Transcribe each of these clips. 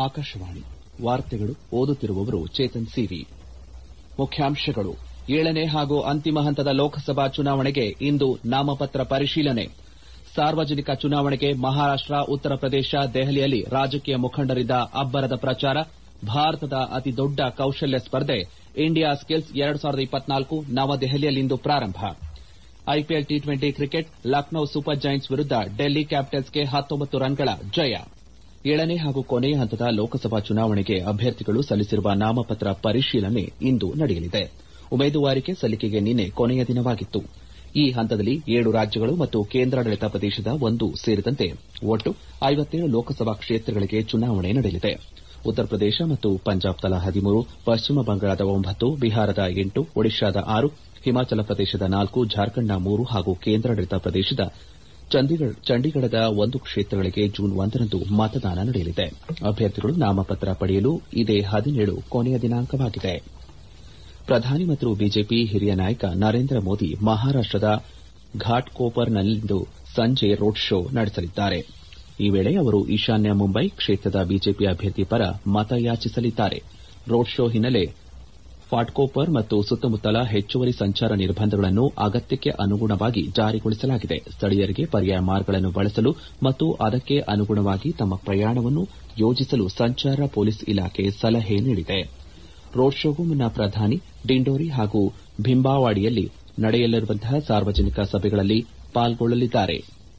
ಆಕಾಶವಾಣಿ ವಾರ್ತೆಗಳು ಓದುತ್ತಿರುವವರು ಚೇತನ್ ಸಿವಿ ಮುಖ್ಯಾಂಶಗಳು ಏಳನೇ ಹಾಗೂ ಅಂತಿಮ ಹಂತದ ಲೋಕಸಭಾ ಚುನಾವಣೆಗೆ ಇಂದು ನಾಮಪತ್ರ ಪರಿಶೀಲನೆ ಸಾರ್ವಜನಿಕ ಚುನಾವಣೆಗೆ ಮಹಾರಾಷ್ಟ ಉತ್ತರ ಪ್ರದೇಶ ದೆಹಲಿಯಲ್ಲಿ ರಾಜಕೀಯ ಮುಖಂಡರಿಂದ ಅಬ್ಬರದ ಪ್ರಚಾರ ಭಾರತದ ಅತಿದೊಡ್ಡ ಕೌಶಲ್ಯ ಸ್ಪರ್ಧೆ ಇಂಡಿಯಾ ಸ್ಕಿಲ್ಸ್ ನವದೆಹಲಿಯಲ್ಲಿಂದು ಪ್ರಾರಂಭ IPL T twenty cricket Lucknow super giants ವಿರುದ್ದ ಡೆಲ್ಲಿ ಕ್ಯಾಪಿಟಲ್ಸ್ಗೆ ರನ್ಗಳ ಜಯ ಏಳನೇ ಹಾಗೂ ಕೊನೆಯ ಹಂತದ ಲೋಕಸಭಾ ಚುನಾವಣೆಗೆ ಅಭ್ಯರ್ಥಿಗಳು ಸಲ್ಲಿಸಿರುವ ನಾಮಪತ್ರ ಪರಿಶೀಲನೆ ಇಂದು ನಡೆಯಲಿದೆ ಉಮೇದುವಾರಿಕೆ ಸಲ್ಲಿಕೆಗೆ ನಿನ್ನೆ ಕೊನೆಯ ದಿನವಾಗಿತ್ತು ಈ ಹಂತದಲ್ಲಿ ಏಳು ರಾಜ್ಯಗಳು ಮತ್ತು ಕೇಂದ್ರಾಡಳಿತ ಪ್ರದೇಶದ ಒಂದು ಸೇರಿದಂತೆ ಒಟ್ಟು ಐವತ್ತೇಳು ಲೋಕಸಭಾ ಕ್ಷೇತ್ರಗಳಿಗೆ ಚುನಾವಣೆ ನಡೆಯಲಿದೆ ಉತ್ತರ ಪ್ರದೇಶ ಮತ್ತು ಪಂಜಾಬ್ ತಲಾ ಹದಿಮೂರು ಪಶ್ಚಿಮ ಬಂಗಾಳದ ಒಂಬತ್ತು ಬಿಹಾರದ ಎಂಟು ಒಡಿಶಾದ ಆರು ಹಿಮಾಚಲ ಪ್ರದೇಶದ ನಾಲ್ಕು ಜಾರ್ಖಂಡ್ನ ಮೂರು ಹಾಗೂ ಕೇಂದ್ರಾಡಳಿತ ಪ್ರದೇಶದ ಚಂಡೀಗಢದ ಒಂದು ಕ್ಷೇತ್ರಗಳಿಗೆ ಜೂನ್ ಒಂದರಂದು ಮತದಾನ ನಡೆಯಲಿದೆ ಅಭ್ಯರ್ಥಿಗಳು ನಾಮಪತ್ರ ಪಡೆಯಲು ಇದೇ ಹದಿನೇಳು ಕೊನೆಯ ದಿನಾಂಕವಾಗಿದೆ ಪ್ರಧಾನಿ ಮತ್ತು ಬಿಜೆಪಿ ಹಿರಿಯ ನಾಯಕ ನರೇಂದ್ರ ಮೋದಿ ಮಹಾರಾಷ್ಟದ ಘಾಟ್ಕೋಪರ್ನಲ್ಲಿಂದು ಸಂಜೆ ರೋಡ್ ಶೋ ನಡೆಸಲಿದ್ದಾರೆ ಈ ವೇಳೆ ಅವರು ಈಶಾನ್ಯ ಮುಂಬೈ ಕ್ಷೇತ್ರದ ಬಿಜೆಪಿ ಅಭ್ಯರ್ಥಿ ಪರ ಮತಯಾಚಿಸಲಿದ್ದಾರೆ ರೋಡ್ ಶೋ ಹಿನ್ನೆಲೆ ಫಾಟ್ಕೋಪರ್ ಮತ್ತು ಸುತ್ತಮುತ್ತಲ ಹೆಚ್ಚುವರಿ ಸಂಚಾರ ನಿರ್ಬಂಧಗಳನ್ನು ಅಗತ್ಯಕ್ಕೆ ಅನುಗುಣವಾಗಿ ಜಾರಿಗೊಳಿಸಲಾಗಿದೆ ಸ್ಥಳೀಯರಿಗೆ ಪರ್ಯಾಯ ಮಾರ್ಗಗಳನ್ನು ಬಳಸಲು ಮತ್ತು ಅದಕ್ಕೆ ಅನುಗುಣವಾಗಿ ತಮ್ಮ ಪ್ರಯಾಣವನ್ನು ಯೋಜಿಸಲು ಸಂಚಾರ ಪೊಲೀಸ್ ಇಲಾಖೆ ಸಲಹೆ ನೀಡಿದೆ ರೋಡ್ ಶೋಗೂ ಮುನ್ನ ಪ್ರಧಾನಿ ಡಿಂಡೋರಿ ಹಾಗೂ ಭಿಂಬಾವಾಡಿಯಲ್ಲಿ ನಡೆಯಲಿರುವಂತಹ ಸಾರ್ವಜನಿಕ ಸಭೆಗಳಲ್ಲಿ ಪಾಲ್ಗೊಳ್ಳಲಿದ್ದಾರೆ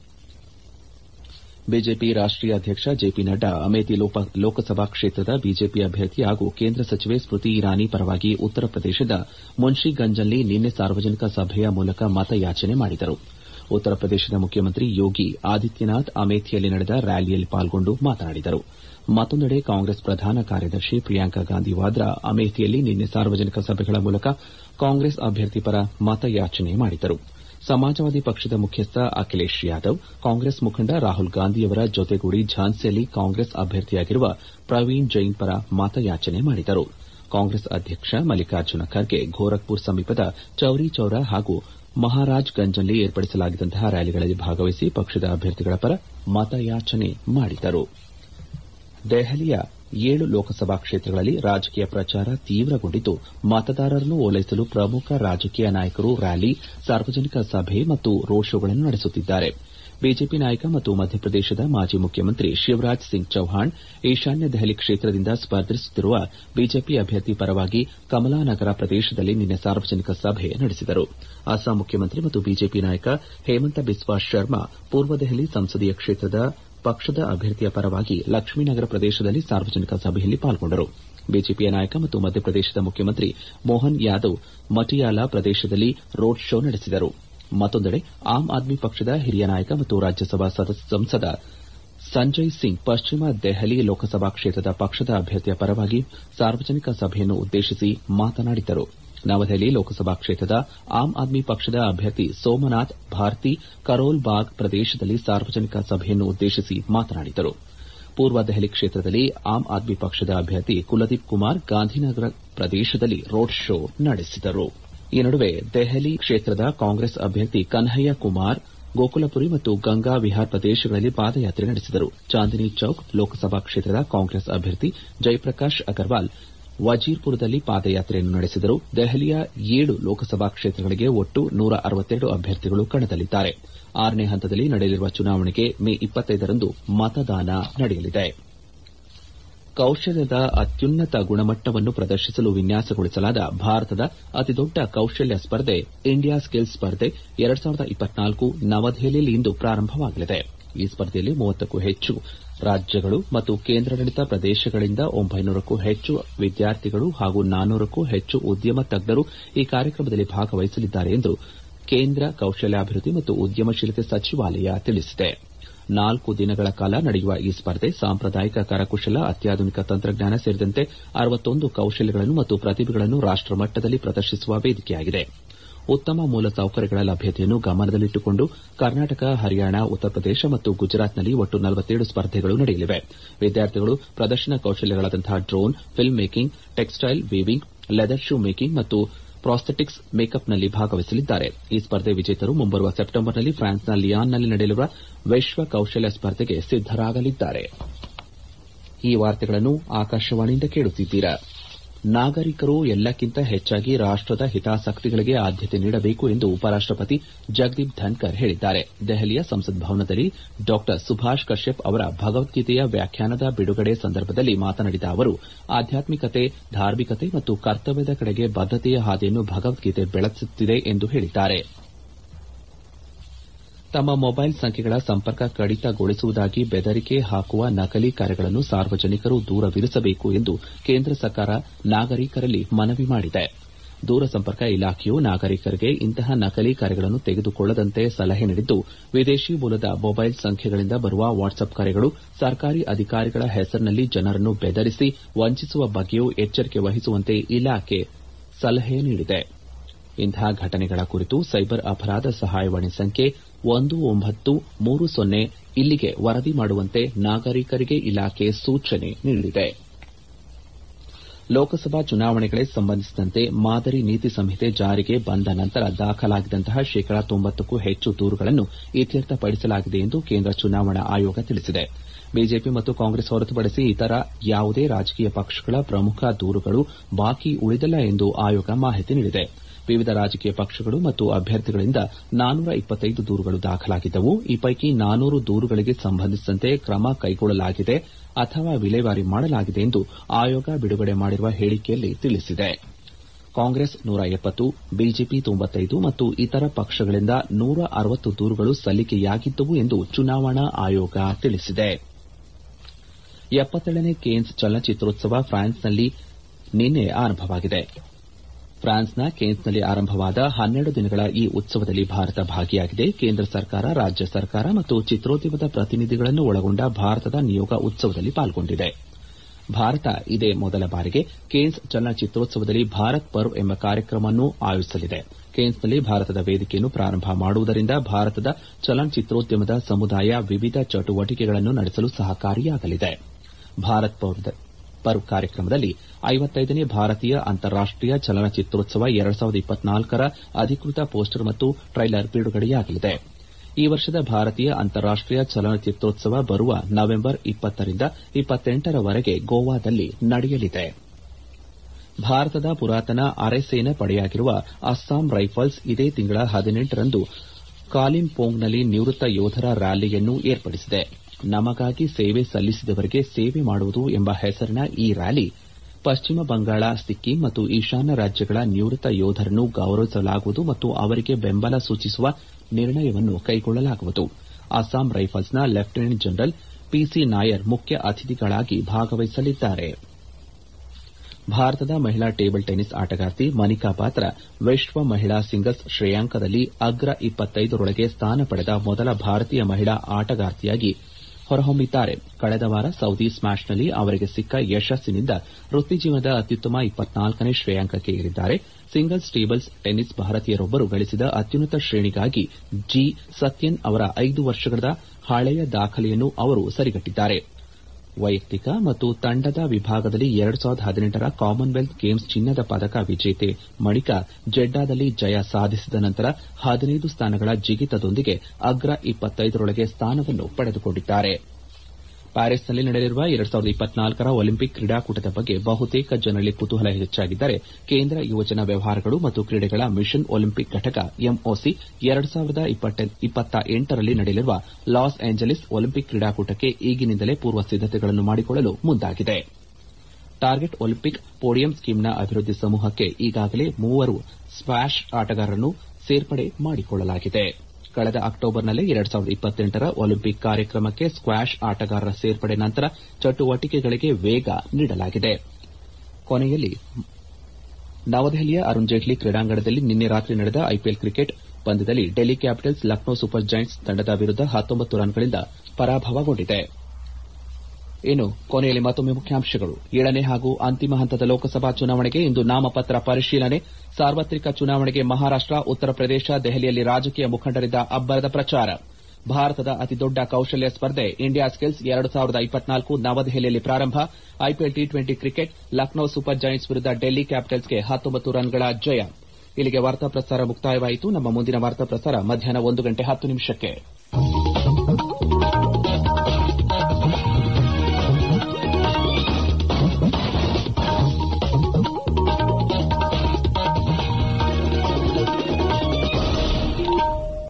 ಬಿಜೆಪಿ ರಾಷ್ಟೀಯ ಅಧ್ಯಕ್ಷ ಜೆಪಿ ನಡ್ಡಾ ಅಮೇಥಿ ಲೋಕಸಭಾ ಕ್ಷೇತ್ರದ ಬಿಜೆಪಿ ಅಭ್ಯರ್ಥಿ ಹಾಗೂ ಕೇಂದ್ರ ಸಚಿವೆ ಸ್ಮೃತಿ ಇರಾನಿ ಪರವಾಗಿ ಉತ್ತರ ಪ್ರದೇಶದ ಮುನ್ಷಿಗಂಜ್ನಲ್ಲಿ ನಿನ್ನೆ ಸಾರ್ವಜನಿಕ ಸಭೆಯ ಮೂಲಕ ಮತಯಾಚನೆ ಮಾಡಿದರು ಉತ್ತರ ಪ್ರದೇಶದ ಮುಖ್ಯಮಂತ್ರಿ ಯೋಗಿ ಆದಿತ್ಯನಾಥ್ ಅಮೇಥಿಯಲ್ಲಿ ನಡೆದ ರ್ಯಾಲಿಯಲ್ಲಿ ಪಾಲ್ಗೊಂಡು ಮಾತನಾಡಿದರು ಮತ್ತೊಂದೆಡೆ ಕಾಂಗ್ರೆಸ್ ಪ್ರಧಾನ ಕಾರ್ಯದರ್ಶಿ ಪ್ರಿಯಾಂಕಾ ಗಾಂಧಿ ವಾದ್ರಾ ಅಮೇಥಿಯಲ್ಲಿ ನಿನ್ನೆ ಸಾರ್ವಜನಿಕ ಸಭೆಗಳ ಮೂಲಕ ಕಾಂಗ್ರೆಸ್ ಅಭ್ಯರ್ಥಿ ಪರ ಮತಯಾಚನೆ ಮಾಡಿದರು ಸಮಾಜವಾದಿ ಪಕ್ಷದ ಮುಖ್ಯಸ್ಥ ಅಖಿಲೇಶ್ ಯಾದವ್ ಕಾಂಗ್ರೆಸ್ ಮುಖಂಡ ರಾಹುಲ್ ಗಾಂಧಿಯವರ ಜೊತೆಗೂಡಿ ಝಾನ್ಸಿಯಲ್ಲಿ ಕಾಂಗ್ರೆಸ್ ಅಭ್ಯರ್ಥಿಯಾಗಿರುವ ಪ್ರವೀಣ್ ಜೈನ್ ಪರ ಮತಯಾಚನೆ ಮಾಡಿದರು ಕಾಂಗ್ರೆಸ್ ಅಧ್ಯಕ್ಷ ಮಲ್ಲಿಕಾರ್ಜುನ ಖರ್ಗೆ ಗೋರಖ್ಪುರ್ ಸಮೀಪದ ಚೌರಿ ಚೌರಾ ಹಾಗೂ ಮಹಾರಾಜ್ಗಂಜ್ನಲ್ಲಿ ಏರ್ಪಡಿಸಲಾಗಿದ್ದಂತಹ ರ್ಯಾಲಿಗಳಲ್ಲಿ ಭಾಗವಹಿಸಿ ಪಕ್ಷದ ಅಭ್ಯರ್ಥಿಗಳ ಪರ ಮತಯಾಚನೆ ಮಾಡಿದರು ದೆಹಲಿಯ ಏಳು ಲೋಕಸಭಾ ಕ್ಷೇತ್ರಗಳಲ್ಲಿ ರಾಜಕೀಯ ಪ್ರಚಾರ ತೀವ್ರಗೊಂಡಿದ್ದು ಮತದಾರರನ್ನು ಓಲೈಸಲು ಪ್ರಮುಖ ರಾಜಕೀಯ ನಾಯಕರು ರ್ಯಾಲಿ ಸಾರ್ವಜನಿಕ ಸಭೆ ಮತ್ತು ರೋಡ್ ಶೋಗಳನ್ನು ನಡೆಸುತ್ತಿದ್ದಾರೆ ಬಿಜೆಪಿ ನಾಯಕ ಮತ್ತು ಮಧ್ಯಪ್ರದೇಶದ ಮಾಜಿ ಮುಖ್ಯಮಂತ್ರಿ ಶಿವರಾಜ್ ಸಿಂಗ್ ಚೌಹಾಣ್ ಈಶಾನ್ಯ ದೆಹಲಿ ಕ್ಷೇತ್ರದಿಂದ ಸ್ಪರ್ಧಿಸುತ್ತಿರುವ ಬಿಜೆಪಿ ಅಭ್ಯರ್ಥಿ ಪರವಾಗಿ ಕಮಲಾನಗರ ಪ್ರದೇಶದಲ್ಲಿ ನಿನ್ನೆ ಸಾರ್ವಜನಿಕ ಸಭೆ ನಡೆಸಿದರು ಅಸ್ಸಾಂ ಮುಖ್ಯಮಂತ್ರಿ ಮತ್ತು ಬಿಜೆಪಿ ನಾಯಕ ಹೇಮಂತ ಬಿಸ್ವಾ ಶರ್ಮಾ ಪೂರ್ವ ದೆಹಲಿ ಸಂಸದೀಯ ಕ್ಷೇತ್ರದ ಪಕ್ಷದ ಅಭ್ಯರ್ಥಿಯ ಪರವಾಗಿ ಲಕ್ಷ್ಮೀನಗರ ಪ್ರದೇಶದಲ್ಲಿ ಸಾರ್ವಜನಿಕ ಸಭೆಯಲ್ಲಿ ಪಾಲ್ಗೊಂಡರು ಬಿಜೆಪಿಯ ನಾಯಕ ಮತ್ತು ಮಧ್ಯಪ್ರದೇಶದ ಮುಖ್ಯಮಂತ್ರಿ ಮೋಹನ್ ಯಾದವ್ ಮಟಿಯಾಲ ಪ್ರದೇಶದಲ್ಲಿ ರೋಡ್ ಶೋ ನಡೆಸಿದರು ಮತ್ತೊಂದೆಡೆ ಆಮ್ ಆದ್ಮಿ ಪಕ್ಷದ ಹಿರಿಯ ನಾಯಕ ಮತ್ತು ರಾಜ್ಯಸಭಾ ಸಂಸದ ಸಂಜಯ್ ಸಿಂಗ್ ಪಶ್ಚಿಮ ದೆಹಲಿ ಲೋಕಸಭಾ ಕ್ಷೇತ್ರದ ಪಕ್ಷದ ಅಭ್ಯರ್ಥಿಯ ಪರವಾಗಿ ಸಾರ್ವಜನಿಕ ಸಭೆಯನ್ನು ಉದ್ದೇಶಿಸಿ ಮಾತನಾಡಿದರು ನವದೆಹಲಿ ಲೋಕಸಭಾ ಕ್ಷೇತ್ರದ ಆಮ್ ಆದ್ಮಿ ಪಕ್ಷದ ಅಭ್ಯರ್ಥಿ ಸೋಮನಾಥ್ ಭಾರ್ತಿ ಕರೋಲ್ ಬಾಗ್ ಪ್ರದೇಶದಲ್ಲಿ ಸಾರ್ವಜನಿಕ ಸಭೆಯನ್ನು ಉದ್ದೇಶಿಸಿ ಮಾತನಾಡಿದರು ಪೂರ್ವ ದೆಹಲಿ ಕ್ಷೇತ್ರದಲ್ಲಿ ಆಮ್ ಆದ್ಮಿ ಪಕ್ಷದ ಅಭ್ಯರ್ಥಿ ಕುಲದೀಪ್ ಕುಮಾರ್ ಗಾಂಧಿನಗರ ಪ್ರದೇಶದಲ್ಲಿ ರೋಡ್ ಶೋ ನಡೆಸಿದರು ಈ ನಡುವೆ ದೆಹಲಿ ಕ್ಷೇತ್ರದ ಕಾಂಗ್ರೆಸ್ ಅಭ್ಯರ್ಥಿ ಕನ್ಹಯ್ಯ ಕುಮಾರ್ ಗೋಕುಲಪುರಿ ಮತ್ತು ಗಂಗಾ ವಿಹಾರ್ ಪ್ರದೇಶಗಳಲ್ಲಿ ಪಾದಯಾತ್ರೆ ನಡೆಸಿದರು ಚಾಂದಿನಿ ಚೌಕ್ ಲೋಕಸಭಾ ಕ್ಷೇತ್ರದ ಕಾಂಗ್ರೆಸ್ ಅಭ್ಯರ್ಥಿ ಜಯಪ್ರಕಾಶ್ ಅಗರ್ವಾಲ್ ವಜೀರ್ಪುರದಲ್ಲಿ ಪಾದಯಾತ್ರೆಯನ್ನು ನಡೆಸಿದರು ದೆಹಲಿಯ ಏಳು ಲೋಕಸಭಾ ಕ್ಷೇತ್ರಗಳಿಗೆ ಒಟ್ಟು ನೂರ ಅರವತ್ತೆರಡು ಅಭ್ಯರ್ಥಿಗಳು ಕಣದಲ್ಲಿದ್ದಾರೆ ಆರನೇ ಹಂತದಲ್ಲಿ ನಡೆಯಲಿರುವ ಚುನಾವಣೆಗೆ ಮೇ ಇಪ್ಪತ್ತೈದರಂದು ಮತದಾನ ನಡೆಯಲಿದೆ ಕೌಶಲ್ಯದ ಅತ್ಯುನ್ನತ ಗುಣಮಟ್ಟವನ್ನು ಪ್ರದರ್ಶಿಸಲು ವಿನ್ಯಾಸಗೊಳಿಸಲಾದ ಭಾರತದ ಅತಿದೊಡ್ಡ ಕೌಶಲ್ಯ ಸ್ಪರ್ಧೆ ಇಂಡಿಯಾ ಸ್ಕಿಲ್ಸ್ ಸ್ಪರ್ಧೆ ಎರಡು ಸಾವಿರದ ಇಪ್ಪತ್ನಾಲ್ಕು ನವದೆಹಲಿಯಲ್ಲಿ ಇಂದು ಪ್ರಾರಂಭವಾಗಲಿದೆ ಈ ಸ್ಪರ್ಧೆಯಲ್ಲಿ ಮೂವತ್ತಕ್ಕೂ ಹೆಚ್ಚು ರಾಜ್ಯಗಳು ಮತ್ತು ಕೇಂದ್ರಾಡಳಿತ ಪ್ರದೇಶಗಳಿಂದ ಒಂಬೈನೂರಕ್ಕೂ ಹೆಚ್ಚು ವಿದ್ಯಾರ್ಥಿಗಳು ಹಾಗೂ ನಾನ್ನೂರಕ್ಕೂ ಹೆಚ್ಚು ಉದ್ಯಮ ತಜ್ಞರು ಈ ಕಾರ್ಯಕ್ರಮದಲ್ಲಿ ಭಾಗವಹಿಸಲಿದ್ದಾರೆ ಎಂದು ಕೇಂದ್ರ ಕೌಶಲ್ಯಾಭಿವೃದ್ಧಿ ಮತ್ತು ಉದ್ಯಮಶೀಲತೆ ಸಚಿವಾಲಯ ತಿಳಿಸಿದೆ ನಾಲ್ಕು ದಿನಗಳ ಕಾಲ ನಡೆಯುವ ಈ ಸ್ಪರ್ಧೆ ಸಾಂಪ್ರದಾಯಿಕ ಕರಕುಶಲ ಅತ್ಯಾಧುನಿಕ ತಂತ್ರಜ್ಞಾನ ಸೇರಿದಂತೆ ಅರವತ್ತೊಂದು ಕೌಶಲ್ಯಗಳನ್ನು ಮತ್ತು ಪ್ರತಿಭೆಗಳನ್ನು ರಾಷ್ಟಮಟ್ಟದಲ್ಲಿ ಪ್ರದರ್ಶಿಸುವ ವೇದಿಕೆಯಾಗಿದೆ ಉತ್ತಮ ಮೂಲಸೌಕರ್ಯಗಳ ಲಭ್ಯತೆಯನ್ನು ಗಮನದಲ್ಲಿಟ್ಟುಕೊಂಡು ಕರ್ನಾಟಕ ಹರಿಯಾಣ ಉತ್ತರ ಪ್ರದೇಶ ಮತ್ತು ಗುಜರಾತ್ನಲ್ಲಿ ಒಟ್ಟು ನಲವತ್ತೇಳು ಸ್ಪರ್ಧೆಗಳು ನಡೆಯಲಿವೆ ವಿದ್ಯಾರ್ಥಿಗಳು ಪ್ರದರ್ಶನ ಕೌಶಲ್ಯಗಳಾದಂತಹ drone film making textile weaving leather shoe making ಮತ್ತು ಪ್ರಾಸ್ಥೆಟಿಕ್ಸ್ ಮೇಕಪ್ನಲ್ಲಿ ಭಾಗವಹಿಸಲಿದ್ದಾರೆ ಈ ಸ್ಪರ್ಧೆ ವಿಜೇತರು ಮುಂಬರುವ ಸೆಪ್ಟೆಂಬರ್ನಲ್ಲಿ ಫ್ರಾನ್ಸ್ನ ಲಿಯಾನ್ನಲ್ಲಿ ನಡೆಯಲಿರುವ ವಿಶ್ವ ಕೌಶಲ್ಯ ಸ್ಪರ್ಧೆಗೆ ಸಿದ್ದರಾಗಲಿದ್ದಾರೆ ಈ ವಾರ್ತೆಗಳನ್ನು ಆಕಾಶವಾಣಿಯಿಂದ ಕೇಳುತ್ತಿದ್ದೀರಾ ನಾಗರಿಕರು ಎಲ್ಲಕ್ಕಿಂತ ಹೆಚ್ಚಾಗಿ ರಾಷ್ಟದ ಹಿತಾಸಕ್ತಿಗಳಿಗೆ ಆದ್ಯತೆ ನೀಡಬೇಕು ಎಂದು ಉಪರಾಷ್ಟಪತಿ ಜಗದೀಪ್ ಧನ್ಕರ್ ಹೇಳಿದ್ದಾರೆ ದೆಹಲಿಯ ಸಂಸತ್ ಭವನದಲ್ಲಿ ಡಾ ಸುಭಾಷ್ ಕಶ್ಯಪ್ ಅವರ ಭಗವದ್ಗೀತೆಯ ವ್ಯಾಖ್ಯಾನದ ಬಿಡುಗಡೆ ಸಂದರ್ಭದಲ್ಲಿ ಮಾತನಾಡಿದ ಅವರು ಆಧ್ಯಾತ್ಮಿಕತೆ ಧಾರ್ಮಿಕತೆ ಮತ್ತು ಕರ್ತವ್ಯದ ಕಡೆಗೆ ಬದ್ದತೆಯ ಹಾದಿಯನ್ನು ಭಗವದ್ಗೀತೆ ಬೆಳೆಸುತ್ತಿದೆ ಎಂದು ಹೇಳಿದ್ದಾರೆ ತಮ್ಮ ಮೊಬೈಲ್ ಸಂಖ್ಯೆಗಳ ಸಂಪರ್ಕ ಕಡಿತಗೊಳಿಸುವುದಾಗಿ ಬೆದರಿಕೆ ಹಾಕುವ ನಕಲಿ ಕರೆಗಳನ್ನು ಸಾರ್ವಜನಿಕರು ದೂರವಿರಿಸಬೇಕು ಎಂದು ಕೇಂದ್ರ ಸರ್ಕಾರ ನಾಗರಿಕರಲ್ಲಿ ಮನವಿ ಮಾಡಿದೆ ದೂರಸಂಪರ್ಕ ಇಲಾಖೆಯು ನಾಗರಿಕರಿಗೆ ಇಂತಹ ನಕಲಿ ಕರೆಗಳನ್ನು ತೆಗೆದುಕೊಳ್ಳದಂತೆ ಸಲಹೆ ನೀಡಿದ್ದು ವಿದೇಶಿ ಮೂಲದ ಮೊಬೈಲ್ ಸಂಖ್ಯೆಗಳಿಂದ ಬರುವ ವಾಟ್ಸ್ಆಪ್ ಕರೆಗಳು ಸರ್ಕಾರಿ ಅಧಿಕಾರಿಗಳ ಹೆಸರಿನಲ್ಲಿ ಜನರನ್ನು ಬೆದರಿಸಿ ವಂಚಿಸುವ ಬಗ್ಗೆಯೂ ಎಚ್ಚರಿಕೆ ವಹಿಸುವಂತೆ ಇಲಾಖೆ ಸಲಹೆ ನೀಡಿದೆ ಇಂತಹ ಘಟನೆಗಳ ಕುರಿತು ಸೈಬರ್ ಅಪರಾಧ ಸಹಾಯವಾಣಿ ಸಂಖ್ಯೆ ಒಂದು ಒಂಬತ್ತು ಮೂರು ಸೊನ್ನೆ ಇಲ್ಲಿಗೆ ವರದಿ ಮಾಡುವಂತೆ ನಾಗರಿಕರಿಗೆ ಇಲಾಖೆ ಸೂಚನೆ ನೀಡಿದೆ ಲೋಕಸಭಾ ಚುನಾವಣೆಗೆ ಸಂಬಂಧಿಸಿದಂತೆ ಮಾದರಿ ನೀತಿ ಸಂಹಿತೆ ಜಾರಿಗೆ ಬಂದ ನಂತರ ದಾಖಲಾಗಿದ್ದಂತಹ ಶೇಕಡಾ ತೊಂಬತ್ತಕ್ಕೂ ಹೆಚ್ಚು ದೂರುಗಳನ್ನು ಇತ್ಯರ್ಥಪಡಿಸಲಾಗಿದೆ ಎಂದು ಕೇಂದ್ರ ಚುನಾವಣಾ ಆಯೋಗ ತಿಳಿಸಿದೆ ಬಿಜೆಪಿ ಮತ್ತು ಕಾಂಗ್ರೆಸ್ ಹೊರತುಪಡಿಸಿ ಇತರ ಯಾವುದೇ ರಾಜಕೀಯ ಪಕ್ಷಗಳ ಪ್ರಮುಖ ದೂರುಗಳು ಬಾಕಿ ಉಳಿದಿಲ್ಲ ಎಂದು ಆಯೋಗ ಮಾಹಿತಿ ನೀಡಿದೆ ವಿವಿಧ ರಾಜಕೀಯ ಪಕ್ಷಗಳು ಮತ್ತು ಅಭ್ಯರ್ಥಿಗಳಿಂದ ನಾನೂರ ಇಪ್ಪತ್ತೈದು ದೂರುಗಳು ದಾಖಲಾಗಿದ್ದವು ಈ ಪೈಕಿ ನಾನೂರು ದೂರುಗಳಿಗೆ ಸಂಬಂಧಿಸಿದಂತೆ ಕ್ರಮ ಕೈಗೊಳ್ಳಲಾಗಿದೆ ಅಥವಾ ವಿಲೇವಾರಿ ಮಾಡಲಾಗಿದೆ ಎಂದು ಆಯೋಗ ಬಿಡುಗಡೆ ಮಾಡಿರುವ ಹೇಳಿಕೆಯಲ್ಲಿ ತಿಳಿಸಿದೆ ಕಾಂಗ್ರೆಸ್ ನೂರ ಎಪ್ಪತ್ತು ಬಿಜೆಪಿ ತೊಂಬತ್ತೈದು ಮತ್ತು ಇತರ ಪಕ್ಷಗಳಿಂದ ನೂರ ಅರವತ್ತು ದೂರುಗಳು ಸಲ್ಲಿಕೆಯಾಗಿದ್ದವು ಎಂದು ಚುನಾವಣಾ ಆಯೋಗ ತಿಳಿಸಿದೆ ಎಪ್ಪತ್ತೇಳನೇ ಕೇನ್ಸ್ ಚಲನಚಿತ್ರೋತ್ಸವ ಫ್ರಾನ್ಸ್ನಲ್ಲಿ ನಿನ್ನೆ ಆರಂಭವಾಗಿದೆ ಫ್ರಾನ್ಸ್ನ ಕೇನ್ಸ್ನಲ್ಲಿ ಆರಂಭವಾದ ಹನ್ನೆರಡು ದಿನಗಳ ಈ ಉತ್ಸವದಲ್ಲಿ ಭಾರತ ಭಾಗಿಯಾಗಿದೆ ಕೇಂದ್ರ ಸರ್ಕಾರ ರಾಜ್ಯ ಸರ್ಕಾರ ಮತ್ತು ಚಿತ್ರೋದ್ಯಮದ ಪ್ರತಿನಿಧಿಗಳನ್ನು ಒಳಗೊಂಡ ಭಾರತದ ನಿಯೋಗ ಉತ್ಸವದಲ್ಲಿ ಪಾಲ್ಗೊಂಡಿದೆ ಭಾರತ ಇದೇ ಮೊದಲ ಬಾರಿಗೆ ಕೇನ್ಸ್ ಚಲನಚಿತ್ರೋತ್ಸವದಲ್ಲಿ ಭಾರತ್ ಪರ್ವ್ ಎಂಬ ಕಾರ್ಯಕ್ರಮವನ್ನು ಆಯೋಜಿಸಲಿದೆ ಕೇನ್ಸ್ನಲ್ಲಿ ಭಾರತದ ವೇದಿಕೆಯನ್ನು ಪ್ರಾರಂಭ ಮಾಡುವುದರಿಂದ ಭಾರತದ ಚಲನಚಿತ್ರೋದ್ಯಮದ ಸಮುದಾಯ ವಿವಿಧ ಚಟುವಟಿಕೆಗಳನ್ನು ನಡೆಸಲು ಸಹಕಾರಿಯಾಗಲಿದೆ ಭಾರತ್ ಪರ್ವ್ ಕಾರ್ಯಕ್ರಮದಲ್ಲಿ ಐವತ್ತೈದನೇ ಭಾರತೀಯ ಅಂತಾರಾಷ್ಟೀಯ ಚಲನಚಿತ್ರೋತ್ಸವ ಎರಡು ಸಾವಿರದ ಇಪ್ಪತ್ನಾಲ್ಕರ ಅಧಿಕೃತ ಪೋಸ್ಟರ್ ಮತ್ತು ಟ್ರೈಲರ್ ಬಿಡುಗಡೆಯಾಗಲಿದೆ ಈ ವರ್ಷದ ಭಾರತೀಯ ಅಂತಾರಾಷ್ಟೀಯ ಚಲನಚಿತ್ರೋತ್ಸವ ಬರುವ ನವೆಂಬರ್ ಇಪ್ಪತ್ತರಿಂದ ಇಪ್ಪತ್ತೆಂಟರವರೆಗೆ ಗೋವಾದಲ್ಲಿ ನಡೆಯಲಿದೆ ಭಾರತದ ಪುರಾತನ ಅರೆಸೇನಾ ಪಡೆಯಾಗಿರುವ ಅಸ್ಸಾಂ ರೈಫಲ್ಸ್ ಇದೇ ತಿಂಗಳ ಹದಿನೆಂಟರಂದು ಕಾಲಿಂಪೋಂಗ್ನಲ್ಲಿ ನಿವೃತ್ತ ಯೋಧರ ರ್ಯಾಲಿಯನ್ನು ಏರ್ಪಡಿಸಿದೆ ನಮಗಾಗಿ ಸೇವೆ ಸಲ್ಲಿಸಿದವರಿಗೆ ಸೇವೆ ಮಾಡುವುದು ಎಂಬ ಹೆಸರಿನ ಈ ರ್ಯಾಲಿ ಪಶ್ಚಿಮ ಬಂಗಾಳ ಸಿಕ್ಕಿಂ ಮತ್ತು ಈಶಾನ್ಯ ರಾಜ್ಯಗಳ ನಿವೃತ್ತ ಯೋಧರನ್ನು ಗೌರವಿಸಲಾಗುವುದು ಮತ್ತು ಅವರಿಗೆ ಬೆಂಬಲ ಸೂಚಿಸುವ ನಿರ್ಣಯವನ್ನು ಕೈಗೊಳ್ಳಲಾಗುವುದು ಅಸ್ಸಾಂ ರೈಫಲ್ಸ್ನ ಲೆಫ್ಟಿನೆಂಟ್ ಜನರಲ್ ಪಿಸಿ ನಾಯರ್ ಮುಖ್ಯ ಅತಿಥಿಗಳಾಗಿ ಭಾಗವಹಿಸಲಿದ್ದಾರೆ ಭಾರತದ ಮಹಿಳಾ ಟೇಬಲ್ ಟೆನ್ನಿಸ್ ಆಟಗಾರ್ತಿ ಮನಿಕಾ ಬಾತ್ರಾ ವಿಶ್ವ ಮಹಿಳಾ ಸಿಂಗಲ್ಸ್ ಶ್ರೇಯಾಂಕದಲ್ಲಿ ಅಗ್ರ ಇಪ್ಪತ್ತೈದರೊಳಗೆ ಸ್ಥಾನ ಪಡೆದ ಮೊದಲ ಭಾರತೀಯ ಮಹಿಳಾ ಆಟಗಾರ್ತಿಯಾಗಿ ಹೊರಹೊಮ್ಮಿದ್ದಾರೆ ಕಳೆದ ವಾರ ಸೌದಿ ಸ್ಮ್ಯಾಷ್ನಲ್ಲಿ ಅವರಿಗೆ ಸಿಕ್ಕ ಯಶಸ್ಸಿನಿಂದ ವೃತ್ತಿಜೀವನದ ಅತ್ಯುತ್ತಮ ಇಪ್ಪತ್ನಾಲ್ಕನೇ ಶ್ರೇಯಾಂಕಕ್ಕೆ ಏರಿದ್ದಾರೆ ಸಿಂಗಲ್ಸ್ ಟೇಬಲ್ ಟೆನ್ನಿಸ್ ಭಾರತೀಯರೊಬ್ಬರು ಗಳಿಸಿದ ಅತ್ಯುನ್ನತ ಶ್ರೇಣಿಗಾಗಿ ಜಿ ಸತ್ಯನ್ ಅವರ ಐದು ವರ್ಷಗಳ ಹಳೆಯ ದಾಖಲೆಯನ್ನು ಅವರು ಸರಿಗಟ್ಟಿದ್ದಾರೆ ವೈಯಕ್ತಿಕ ಮತ್ತು ತಂಡದ ವಿಭಾಗದಲ್ಲಿ ಎರಡು ಸಾವಿರದ ಹದಿನೆಂಟರ ಕಾಮನ್ವೆಲ್ತ್ ಗೇಮ್ಸ್ ಚಿನ್ನದ ಪದಕ ವಿಜೇತೆ ಮಣಿಕಾ ಜೆಡ್ಡಾದಲ್ಲಿ ಜಯ ಸಾಧಿಸಿದ ನಂತರ ಹದಿನೈದು ಸ್ಥಾನಗಳ ಜಿಗಿತದೊಂದಿಗೆ ಅಗ್ರ ಇಪ್ಪತ್ತೈದರೊಳಗೆ ಸ್ಥಾನವನ್ನು ಪಡೆದುಕೊಂಡಿದ್ದಾರೆ ಪ್ಯಾರಿಸ್ನಲ್ಲಿ ನಡೆಯಲಿರುವ ಎರಡು ಸಾವಿರದ ಇಪ್ಪತ್ನಾಲ್ಕರ ಒಲಿಂಪಿಕ್ ಕ್ರೀಡಾಕೂಟದ ಬಗ್ಗೆ ಬಹುತೇಕ ಜನರಲ್ಲಿ ಕುತೂಹಲ ಹೆಚ್ಚಾಗಿದ್ದರೆ ಕೇಂದ್ರ ಯುವಜನ ವ್ಯವಹಾರಗಳು ಮತ್ತು ಕ್ರೀಡೆಗಳ ಮಿಷನ್ ಒಲಿಂಪಿಕ್ ಘಟಕ ಎಂಒಸಿ ಎರಡು ಸಾವಿರದ ಇಪ್ಪತ್ತ ಎಂಟರಲ್ಲಿ ನಡೆಯಲಿರುವ ಲಾಸ್ ಏಂಜಲೀಸ್ ಒಲಿಂಪಿಕ್ ಕ್ರೀಡಾಕೂಟಕ್ಕೆ ಈಗಿನಿಂದಲೇ ಪೂರ್ವ ಸಿದ್ದತೆಗಳನ್ನು ಮಾಡಿಕೊಳ್ಳಲು ಮುಂದಾಗಿದೆ ಟಾರ್ಗೆಟ್ ಒಲಿಂಪಿಕ್ ಪೋಡಿಯಂ ಸ್ಕೀಮ್ನ ಅಭಿವೃದ್ಧಿ ಸಮೂಹಕ್ಕೆ ಈಗಾಗಲೇ ಮೂವರು ಸ್ಕ್ವಾಷ್ ಆಟಗಾರರನ್ನು ಸೇರ್ಪಡೆ ಮಾಡಿಕೊಳ್ಳಲಾಗಿದೆ ಕಳೆದ ಅಕ್ಟೋಬರ್ನಲ್ಲೇ ಎರಡು ಸಾವಿರದ ಇಪ್ಪತ್ತೆಂಟರ ಒಲಿಂಪಿಕ್ ಕಾರ್ಯಕ್ರಮಕ್ಕೆ ಸ್ಕ್ವಾಷ್ ಆಟಗಾರರ ಸೇರ್ಪಡೆ ನಂತರ ಚಟುವಟಿಕೆಗಳಿಗೆ ವೇಗ ನೀಡಲಾಗಿದೆ ಕೊನೆಯಲ್ಲಿ ನವದೆಹಲಿಯ ಅರುಣ್ ಜೇಟ್ಲಿ ಕ್ರೀಡಾಂಗಣದಲ್ಲಿ ನಿನ್ನೆ ರಾತ್ರಿ ನಡೆದ ಐಪಿಎಲ್ ಕ್ರಿಕೆಟ್ ಪಂದ್ಯದಲ್ಲಿ Delhi capitals Lucknow super giants ತಂಡದ ವಿರುದ್ಧ ಹತ್ತೊಂಬತ್ತು ರನ್ಗಳಿಂದ ಪರಾಭವಗೊಂಡಿದೆ ಇನ್ನು ಕೊನೆಯಲ್ಲಿ ಮತ್ತೊಮ್ಮೆ ಮುಖ್ಯಾಂಶಗಳು ಏಳನೇ ಹಾಗೂ ಅಂತಿಮ ಹಂತದ ಲೋಕಸಭಾ ಚುನಾವಣೆಗೆ ಇಂದು ನಾಮಪತ್ರ ಪರಿಶೀಲನೆ ಸಾರ್ವತ್ರಿಕ ಚುನಾವಣೆಗೆ ಮಹಾರಾಷ್ಟ ಉತ್ತರ ಪ್ರದೇಶ ದೆಹಲಿಯಲ್ಲಿ ರಾಜಕೀಯ ಮುಖಂಡರಿಂದ ಅಬ್ಬರದ ಪ್ರಚಾರ ಭಾರತದ ಅತಿದೊಡ್ಡ ಕೌಶಲ್ಯ ಸ್ಪರ್ಧೆ ಇಂಡಿಯಾ ಸ್ಕಿಲ್ಸ್ ಎರಡು ಸಾವಿರದ ಇಪ್ಪತ್ನಾಲ್ಕು ನವದೆಹಲಿಯಲ್ಲಿ ಪ್ರಾರಂಭ IPL T twenty cricket Lucknow super giants ವಿರುದ್ಧ ಡೆಲ್ಲಿ ಕ್ಯಾಪಿಟಲ್ಸ್ಗೆ ಹತ್ತೊಂಬತ್ತು ರನ್ಗಳ ಜಯ ಇಲ್ಲಿಗೆ ವಾರ್ತಾ ಪ್ರಸಾರ ಮುಕ್ತಾಯವಾಯಿತು ನಮ್ಮ ಮುಂದಿನ ವಾರ್ತಾ ಪ್ರಸಾರ ಮಧ್ಯಾಹ್ನ ಒಂದು ಗಂಟೆ ಹತ್ತು ನಿಮಿಷಕ್ಕೆ